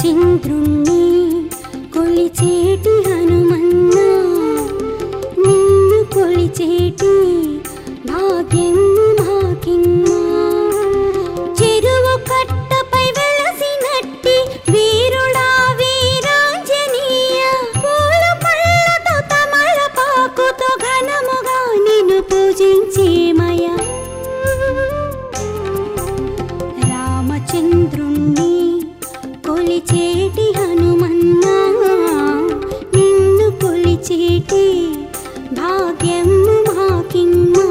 రామచంద్రుణ్ణి కొలిచేటి హనుమన్న నిన్ను కొలిచేటి భాగ్యం మాకిమ్మా చెరువు కట్టపై వెలసినట్టి వీరుడా వీరాంజనీయ పూల పళ్ళతో తమలపాకుతో ఘనముగా నిన్ను పూజించేమయ రామచంద్రుణ్ణి కొలిచేటి హనుమన్నా నిన్ను కొలిచేటి భాగ్యం మాకిమ్మా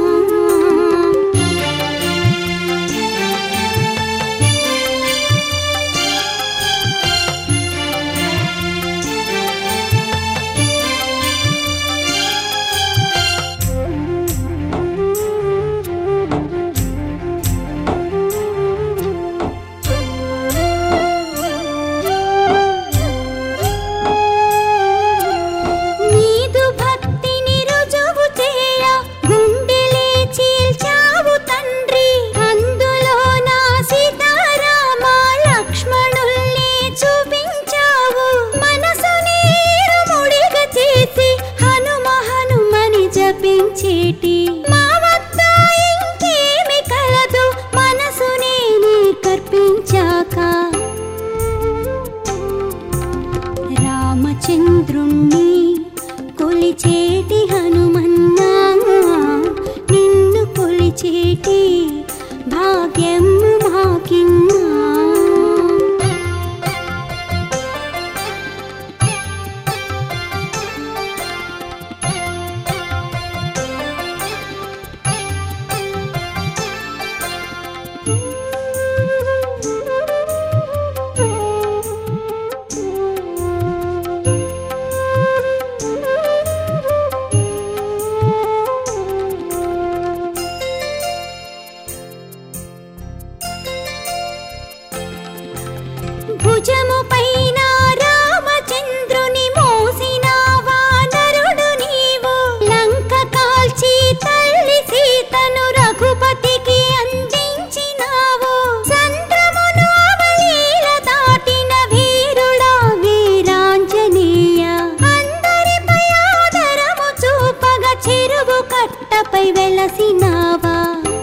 నీదు భక్తిని రుజువు చేయ గుండెలే చీల్చావు తండ్రి అందులో నా సీతారామ లక్ష్మణుల్ని చూపించావు మనసుని ముడిగా చేసి హనుమ హనుమని జపించేటి మా వద్ద ఇంకేమి కలదు మనసునే నీ కర్పించాక రామచంద్రుణ్ణి కొలిచేటి హనుమన్నా నిన్ను కొలిచేటి భాగ్యం మాకిన్నా భుజము పైన రామచంద్రుని మోసిన వానరుడు నీవు లంక కాల్చి తల్లి సీతను రఘుపతికి అందించినావు చంద్రమును అవలీల దాటిన వీరుడా వీరాంజనేయ అందరిపై ఆదరము చూపగ చెరువు కట్టపై వెలసినావా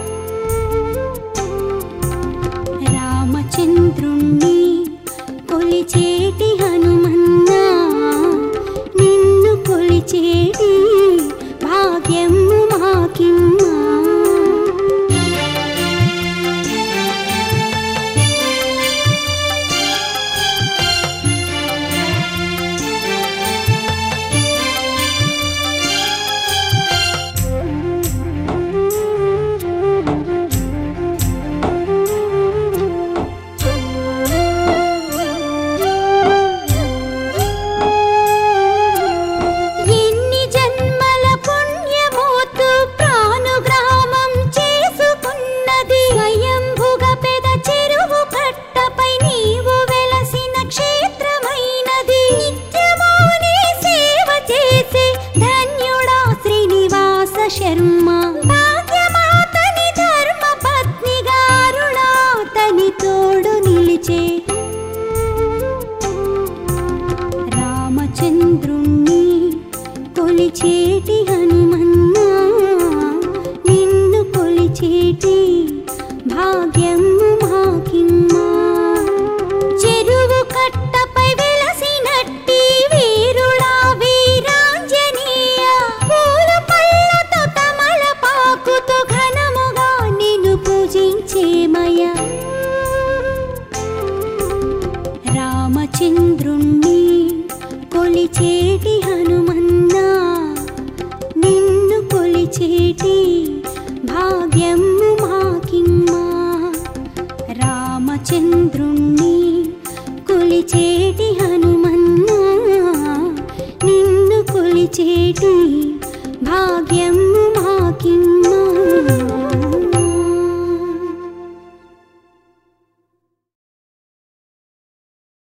రామచంద్రుణ్ణి కొలిచేటి హనుమన్నా నిన్ను కొలిచేటి భాగ్యం మాకిమ్మా ఎన్ని జన్మల పుణ్యమోతు ప్రాణుగ్రామం చేసుకున్నది స్వయంభుగ పెద చెరువు కట్టపై నీవు వెలసిన క్షేత్రమైనది నిత్యము నీ సేవ చేసే ధన్యుడా శ్రీనివాస శర్మ భాగ్యమాతని ధర్మ పత్నిగా అరుణాతని తోడు నిలిచే రామచంద్రుణ్ణి కొలిచేటి హనుమన్నా నిన్ను కొలిచేటి భాగ్యం మాకిమ్మా చెరువు కట్టపై వెలసినట్టి వీరుడా వీరాంజనేయ పూల పళ్ళతో తమలపాకుతో ఘనముగా నిన్ను పూజించేమయ రామచంద్రుణ్ణి కొలిచేటి హనుమన్నా నిన్ను కొలిచేటి భాగ్యం మాకిమ్మా రామచంద్రుణ్ణి కొలిచేటి